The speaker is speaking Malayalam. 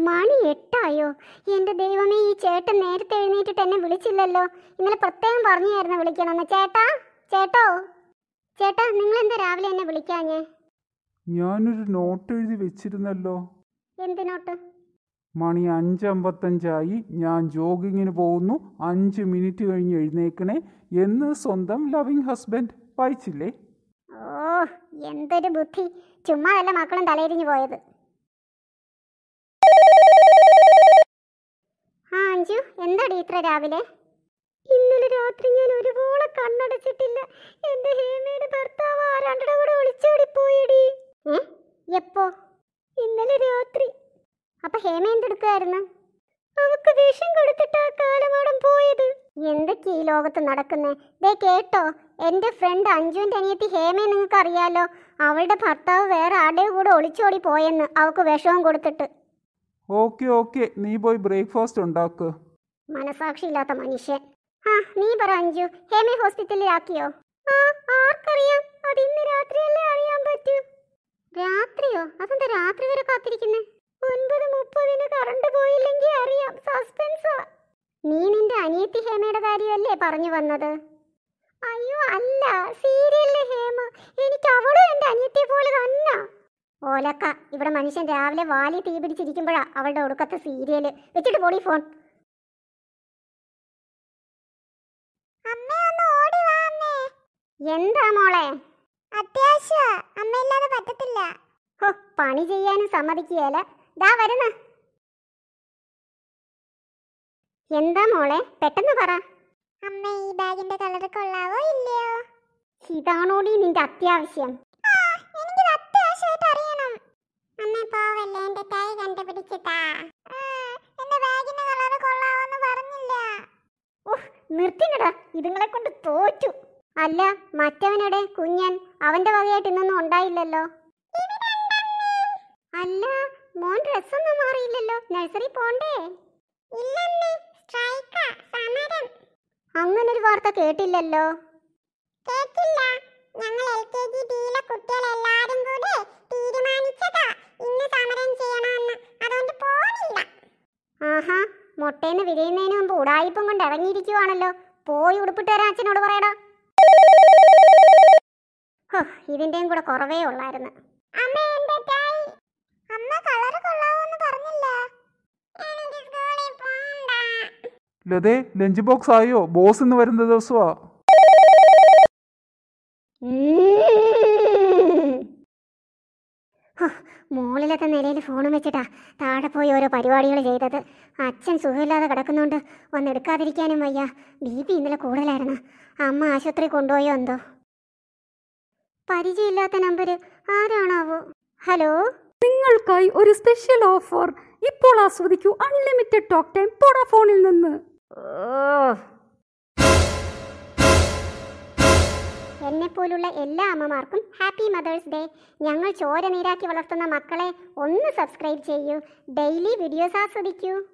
മണി എട്ടായോ എന്റെ ദൈവമേ ഈ ചേട്ടൻ നേരത്തെ എഴുന്നേറ്റിട്ട് എന്നെ വിളിച്ചില്ലല്ലോ ഇന്നലെ പ്രത്യേകം പറഞ്ഞായിരുന്നു വിളിക്കണമെന്ന് ചേട്ടാ ചേട്ടോ ചേട്ടാ നിങ്ങൾ എന്താ രാവിലെ എന്നെ വിളിക്കാഞ്ഞേ ഞാനൊരു നോട്ട് എഴുതി വെച്ചിരുന്നല്ലോ എന്തിനോട്ട് മണി അഞ്ചമ്പത്തഞ്ചായി ഞാൻ ജോഗിങ്ങിന് പോകുന്നു അഞ്ച് മിനിറ്റ് കഴിഞ്ഞ് എഴുന്നേക്കണേ എന്ന് സ്വന്തം ലവിങ് ഹസ്ബൻഡ് വായിച്ചില്ലേ ഓ എന്തൊരു ബുദ്ധി ചുമ്മാ വല്ല മക്കളും തലയിരിഞ്ഞു പോയത് ആ അഞ്ചു എന്താടി ഇത്ര രാവിലെ ഇന്നലെ രാത്രി ഞാൻ ഒരുപോലെ കണ്ണടച്ചിട്ടില്ല എന്റെ ഹേമയുടെ ഭർത്താവ് ആരാണ്ടയുടെ കൂടെ ഒളിച്ചോടി പോയടി എപ്പോ ഇന്നലെ രാത്രി അപ്പൊ ഹേമ എന്തെടുക്കായിരുന്നു അവക്ക് വിഷം കൊടുത്തിട്ടാ കാലമാടം പോയത് എന്തൊക്കെ ഈ ലോകത്ത് നടക്കുന്നേ ദേ കേട്ടോ എന്റെ ഫ്രണ്ട് അഞ്ജുവിന്റെ അനിയത്തി ഹേമയെ നിങ്ങൾക്ക് അറിയാലോ അവളുടെ ഭർത്താവ് വേറെ ആരുടെ കൂടെ ഒളിച്ചോടി പോയെന്ന് അവക്ക് വിഷവും കൊടുത്തിട്ട് ഓക്കെ ഓക്കെ നീ പോയി ബ്രേക്ക്ഫാസ്റ്റ് ഉണ്ടാക്ക് മനസാക്ഷിയില്ലാത്ത മനുഷ്യൻ ആ നീ പറ അഞ്ജു ഹേമയെ ഹോസ്പിറ്റലിലാക്കിയോ ആ ആർക്കറിയാം അത് ഇന്ന് രാത്രിയല്ലേ അറിയാൻ പറ്റൂ രാത്രിയോ അതെന്താ രാത്രി വരെ കാത്തിരിക്കുന്നേ ഒൻപത് മുപ്പതിന് കറണ്ട് പോയില്ലെങ്കിൽ അറിയാം സസ്പെൻസാ നീ നിന്റെ അനിയത്തി ഹേമയുടെ കാര്യമല്ലേ പറഞ്ഞു വന്നത് അയ്യോ അല്ല സീരിയലിലെ ഹേമ എനിക്ക് അവളും എന്റെ അനിയത്തിയെ പോലെ തന്നെ ഓലക്ക ഇവിടെ മനുഷ്യൻ രാവിലെ വാലി തീ പിടിച്ചിരിക്കുമ്പോഴാ അവളുടെ ഒടുക്കത്തെ സീരിയല് വെച്ചിട്ട് പോടി ഫോൺ എന്താ മോളെ അത്യാവശ്യ അമ്മയില്ലാതെ പറ്റത്തില്ല ഹോ പണി ചെയ്യാനും സമ്മതിക്കുകയല്ല ദാ വരുന്ന എന്താ മോളെ പെട്ടെന്ന് പറ അമ്മ ഈ ബാഗിന്റെ കളർ കൊള്ളാവോ ഇല്ലയോ ഇതാണോടി നിന്റെ അത്യാവശ്യം എനിക്കിത് അത്യാവശ്യമായിട്ട് അറിയണം അമ്മ പോവല്ലേ എന്റെ കൈ കണ്ടുപിടിച്ചിട്ടാ എന്റെ ബാഗിന്റെ കളർ കൊള്ളാവോന്ന് പറഞ്ഞില്ല ഉഫ്, നിർത്തിനടാ ഇതുങ്ങളെ കൊണ്ട് തോറ്റു അല്ല മറ്റവനെടെ കുഞ്ഞൻ അവന്റെ വകയായിട്ട് ഇന്നൊന്നും ഉണ്ടായില്ലല്ലോ അല്ല മോൻ ഡ്രസ്സൊന്നും മാറിയില്ലല്ലോ നഴ്സറി പോണ്ടേ അങ്ങനൊരു വാർത്ത കേട്ടില്ലല്ലോ കേട്ടില്ല ഞങ്ങൾ എൽ കെ ജി ബിയിലെ കുട്ടികളെല്ലാരും കൂടെ തീരുമാനിച്ചതാ ഇന്ന് സമരം ചെയ്യണമെന്ന് അതുകൊണ്ട് പോണില്ല ആഹാ മുട്ടേന്ന് വിരിയുന്നതിന് മുമ്പ് ഉടായിപ്പം കൊണ്ട് ഇറങ്ങിയിരിക്കുവാണല്ലോ പോയി ഉടുപ്പിട്ട് വരാൻ അച്ഛനോട് പറയടാ ഹോ, ഇതിന്റെയും കൂടെ കുറവേ ഉള്ളായിരുന്നു അമ്മ എന്റെ ടൈ അമ്മ കളർ കൊള്ളാവോന്ന് പറഞ്ഞില്ല എനിക്ക് സ്കൂളിൽ പോണ്ട ലതേ ലഞ്ച് ബോക്സ് ആയോ ബോസ് ഇന്ന് വരുന്ന ദിവസമാ ഹോ, മോളിലത്തെ നിലയിൽ ഫോണും വെച്ചിട്ടാ താഴെ പോയി ഓരോ പരിപാടികൾ ചെയ്തത് അച്ഛൻ സുഖമില്ലാതെ കിടക്കുന്നോണ്ട് ഒന്ന് എടുക്കാതിരിക്കാനും വയ്യ ബി പി ഇന്നലെ കൂടുതലായിരുന്നു അമ്മ ആശുപത്രി കൊണ്ടുപോയോ എന്തോ പരിചയമില്ലാത്ത നമ്പർ ആരാണാവോ ഹലോ നിങ്ങൾക്കായി ഒരു സ്പെഷ്യൽ ഓഫർ ഇപ്പോൾ ആസ്വദിക്കൂ അൺലിമിറ്റഡ് ടോക്ക് ടൈം ഫോണിൽ നിന്ന് എന്നെപ്പോലുള്ള എല്ലാ അമ്മമാർക്കും ഹാപ്പി മദേഴ്സ് ഡേ ഞങ്ങൾ ചോര നീരാക്കി വളർത്തുന്ന മക്കളെ ഒന്ന് സബ്സ്ക്രൈബ് ചെയ്യൂ ഡെയിലി വീഡിയോസ് ആസ്വദിക്കൂ